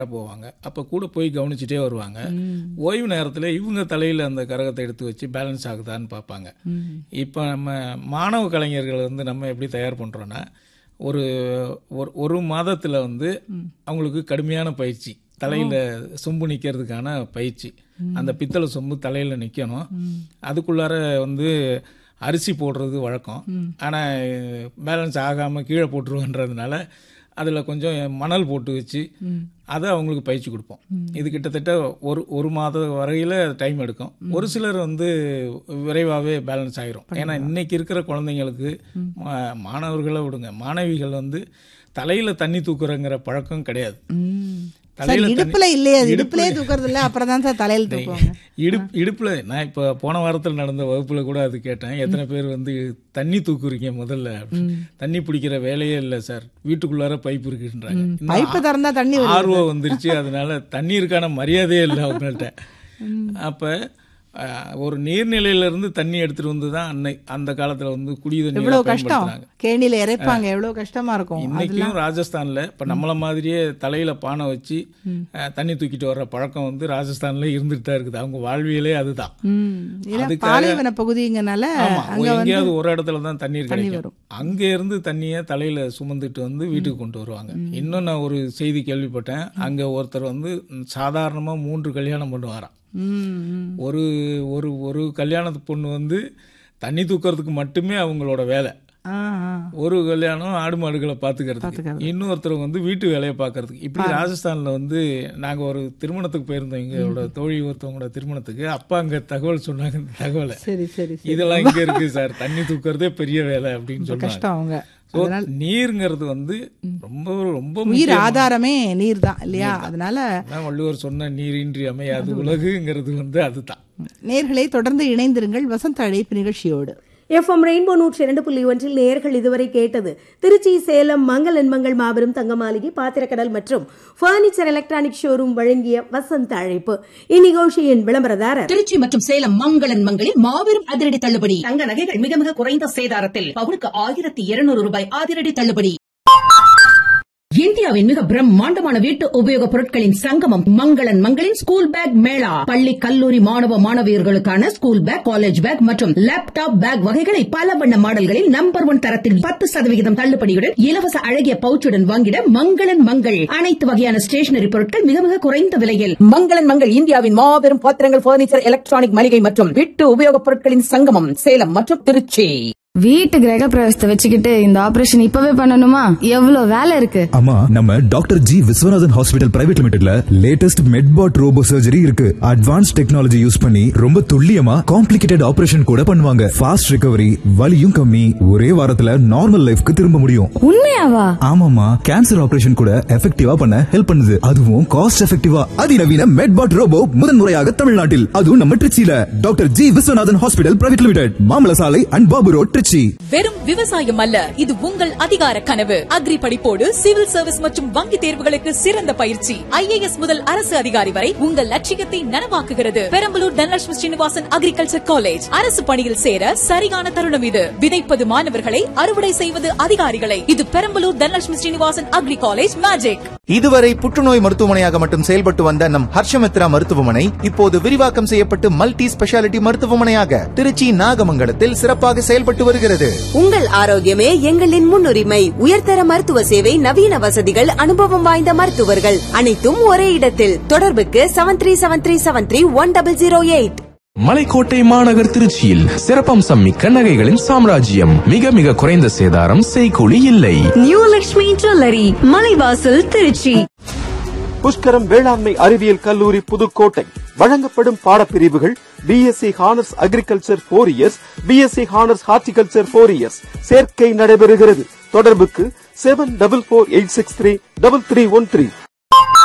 போவாங்க அப்போ கூட போய் கவனிச்சுட்டே வருவாங்க ஓய்வு நேரத்தில் இவங்க தலையில் அந்த கரகத்தை எடுத்து வச்சு பேலன்ஸ் ஆகுதான்னு பார்ப்பாங்க இப்போ நம்ம மாணவ கலைஞர்கள் வந்து நம்ம எப்படி தயார் பண்ணுறோன்னா ஒரு ஒரு- ஒரு மாதத்தில் வந்து அவங்களுக்கு கடுமையான பயிற்சி தலையில் சொம்பு நிற்கிறதுக்கான பயிற்சி அந்த பித்தளை சொம்பு தலையில் நிற்கணும் அதுக்குள்ளார வந்து அரிசி போடுறது வழக்கம் ஆனால் பேலன்ஸ் ஆகாமல் கீழே போட்டுருவோன்றதுனால அதில் கொஞ்சம் மணல் போட்டு வச்சு அதை அவங்களுக்கு பயிற்சி கொடுப்போம் இது கிட்டத்தட்ட ஒரு ஒரு மாத வரையில் டைம் எடுக்கும் ஒரு சிலர் வந்து விரைவாகவே பேலன்ஸ் ஆகிரும் ஏன்னா இன்னைக்கு இருக்கிற குழந்தைங்களுக்கு மா- மாணவர்களை விடுங்க மாணவிகள் வந்து தலையில் தண்ணி தூக்குறங்கிற பழக்கம் கிடையாது சார் தலையில தண்ணி- இடுப்புல இல்லையே அது இடுப்புல- இடுப்புலயே தூக்குறது இல்ல அப்புறம் தான் சார் தலையில தூக்குவாங்க இடுப் இடுப்புல நான் இப்போ போன வாரத்தில் நடந்த வகுப்புல கூட அது கேட்டேன் எத்தனை பேர் வந்து தண்ணி தூக்குறீங்க முதல்ல அப்படின்னு. தண்ணி பிடிக்கிற வேலையே இல்லை சார் வீட்டுக்குள்ளார பைப் இருக்குன்றாங்க இன்னும் பைப்பு திறந்தா தண்ணி வருது. ஆர்வம் வந்துருச்சு அதனால தண்ணீருக்கான மரியாதையே இல்லை அவங்கள்ட்ட அப்ப அஹ், ஒரு நீர்நிலையில இருந்து தண்ணி எடுத்துட்டு வந்து தான் அன்னை அந்த காலத்துல வந்து குடி தண்ணி எவ்வளவு கஷ்டம் பயன்படுத்தினாங்க கேணியில இறைப்பாங்க எவ்வளவு கஷ்டமா இருக்கும் இன்னைக்கும் ராஜஸ்தான்ல இப்ப நம்மள மாதிரியே தலையில பானை வச்சு அஹ், தண்ணி தூக்கிட்டு வர்ற பழக்கம் வந்து ராஜஸ்தான்ல இருந்துட்டு தான் இருக்குது அவங்க வாழ்வியலே அதுதான் ம். ஏன்னா அதுக்காக- பாலைவன பகுதிங்கனால ஆமா அங்க வந்து எங்கேயாவது ஒரு இடத்துல தான் தண்ணீர் தண்ணி கிடைக்கும் வரும். அங்க இருந்து தண்ணியை தலையில சுமந்துட்டு வந்து வீட்டுக்கு கொண்டு வருவாங்க இன்னும் நான் ஒரு செய்தி கேள்விப்பட்டேன் அங்க ஒருத்தர் வந்து சாதாரணமா மூன்று கல்யாணம் பண்ணுவாராம் ம், ம். ஒரு ஒரு ஒரு கல்யாணத்து பொண்ணு வந்து தண்ணி தூக்கறதுக்கு மட்டுமே அவங்களோட வேலை ஆ, ஆ. ஒரு கல்யாணம் ஆடு மாடுகளை பாத்துக்கிறதுக்கு பாத்துக்கிறது. இன்னொருத்தர் வந்து வீட்டு வேலையை பார்க்கறதுக்கு இப்படி ராஜஸ்தான்ல வந்து நாங்க ஒரு திருமணத்துக்கு போயிருந்தோம் எங்களோட தோழி ஒருத்தவங்களோட திருமணத்துக்கு அப்பா அங்க தகவல் சொன்னாங்க இந்த தகவலை சரி சரி சரி இதெல்லாம் இங்க இருக்கு சார் தண்ணி தூக்கறதே பெரிய வேலை அப்படின்னு சொன்னாங்க கஷ்டம் அவங்க So, நீருங்கிறது வந்து ரொம்ப ரொம்ப உயிர் முக்கியம். ஆதாரமே நீர் தான் இல்லையா அதனால அதான் வள்ளுவர் சொன்ன நீரின்றி அமையாது உலகுங்கிறது வந்து அதுதான் நேர்களை தொடர்ந்து இணைந்திருங்கள் வசந்த அழைப்பு நிகழ்ச்சியோடு எஃப்எம் ரெயின்போ நூற்றி இரண்டு புள்ளி ஒன்றில் நேர்கள் இதுவரை கேட்டது திருச்சி சேலம் மங்கள் எண்மங்கள் மாபெரும் தங்க மாளிகை பாத்திரக்கடல் மற்றும் பர்னிச்சர் எலக்ட்ரானிக் ஷோரூம் வழங்கிய வசந்த அழைப்பு இந்நிகழ்ச்சியின் விளம்பரதாரர் திருச்சி மற்றும் சேலம் மங்களன் மங்களில் மாபெரும் அதிரடி தள்ளுபடி தங்க நகைகள் மிக மிக குறைந்த சேதாரத்தில் பவுனுக்கு ஆயிரத்தி இருநூறு ரூபாய் அதிரடி தள்ளுபடி இந்தியாவின் மிக பிரம்மாண்டமான வீட்டு உபயோகப் பொருட்களின் சங்கமம் மங்களன் மங்களின் ஸ்கூல் பேக் மேளா பள்ளி கல்லூரி மாணவ மாணவியர்களுக்கான ஸ்கூல் பேக் காலேஜ் பேக் மற்றும் லேப்டாப் பேக் வகைகளை பல வண்ண மாடல்களில் நம்பர் ஒன் தரத்தில் பத்து சதவிகிதம் தள்ளுபடியுடன் இலவச அழகிய பவுச்சுடன் வாங்கிட மங்களன் மங்கள் அனைத்து வகையான ஸ்டேஷனரி பொருட்கள் மிக மிக குறைந்த விலையில் மங்களன் மங்கள் இந்தியாவின் மாபெரும் பாத்திரங்கள் பர்னிச்சர் எலக்ட்ரானிக் மளிகை மற்றும் வீட்டு உபயோகப் பொருட்களின் சங்கமம் சேலம் மற்றும் திருச்சி வீட்டு கிரக பிரவேசத்தை வச்சுக்கிட்டு இந்த ஆபரேஷன் இப்பவே பண்ணணுமா எவ்வளவு வேலை இருக்கு ஆமா நம்ம doctor G Viswanathan hospital private லிமிடெட்ல லேட்டஸ்ட் மெட்பாட் ரோபோ சர்ஜரி இருக்கு அட்வான்ஸ் டெக்னாலஜி யூஸ் பண்ணி ரொம்ப துல்லியமா காம்ப்ளிகேட்டட் ஆபரேஷன் கூட பண்ணுவாங்க ஃபாஸ்ட் ரிகவரி வலியும் கம்மி ஒரே வாரத்துல நார்மல் லைஃப்க்கு திரும்ப முடியும் உண்மையாவா ஆமாமா கேன்சர் ஆபரேஷன் கூட எஃபெக்டிவா பண்ண ஹெல்ப் பண்ணுது அதுவும் காஸ்ட் எஃபெக்டிவா அதிநவீன மெட்பாட் ரோபோ முதன்முறையாக தமிழ்நாட்டில் அதுவும் நம்ம திருச்சியில doctor G Viswanathan hospital private limited மாமல சாலை அண்ட் பாபு ரோட் திருச்சி வெறும் விவசாயம் அல்ல இது உங்கள் அதிகார கனவு அக்ரி படிப்போடு சிவில் சர்வீஸ் மற்றும் வங்கி தேர்வுகளுக்கு சிறந்த பயிற்சி ஐஏஎஸ் முதல் அரசு அதிகாரி வரை உங்கள் லட்சியத்தை நனவாக்குகிறது பெரம்பலூர் தனலட்சுமி ஸ்ரீனிவாசன் அக்ரிகல்ச்சர் காலேஜ் அரசு பணியில் சேர சரியான தருணம் இது விதைப்பது மாணவர்களை அறுவடை செய்வது அதிகாரிகளை இது Perambalur Dhanalakshmi Srinivasan agri college magic இதுவரை புற்றுநோய் மருத்துவமனையாக மட்டும் செயல்பட்டு வந்த நம் ஹர்ஷமித்ரா மருத்துவமனை இப்போது விரிவாக்கம் செய்யப்பட்டு மல்டி ஸ்பெஷாலிட்டி மருத்துவமனையாக திருச்சி நாகமங்கலத்தில் சிறப்பாக செயல்பட்டு வருகிறது உங்கள் ஆரோக்கியமே எங்களின் முன்னுரிமை உயர்தர மருத்துவ சேவை நவீன வசதிகள் அனுபவம் வாய்ந்த மருத்துவர்கள் அனைத்தும் ஒரே இடத்தில் தொடர்புக்கு seven three seven three seven three one double zero eight Malaikottai மாநகர் திருச்சியில் சிறப்பம்சம் மிக்க நகைகளின் சாம்ராஜ்யம் மிக மிக குறைந்த சேதாரம் செய்கூலி இல்லை நியூ லக்ஷ்மி ஜுவல்லரி மலைவாசல் திருச்சி புஷ்கரம் வேளாண்மை அறிவியல் கல்லூரி புதுக்கோட்டை வழங்கப்படும் பாடப்பிரிவுகள் B Sc honours agriculture four years B Sc honours horticulture four years சேர்க்கை நடைபெறுகிறது தொடர்புக்கு seven double four eight six three double three one three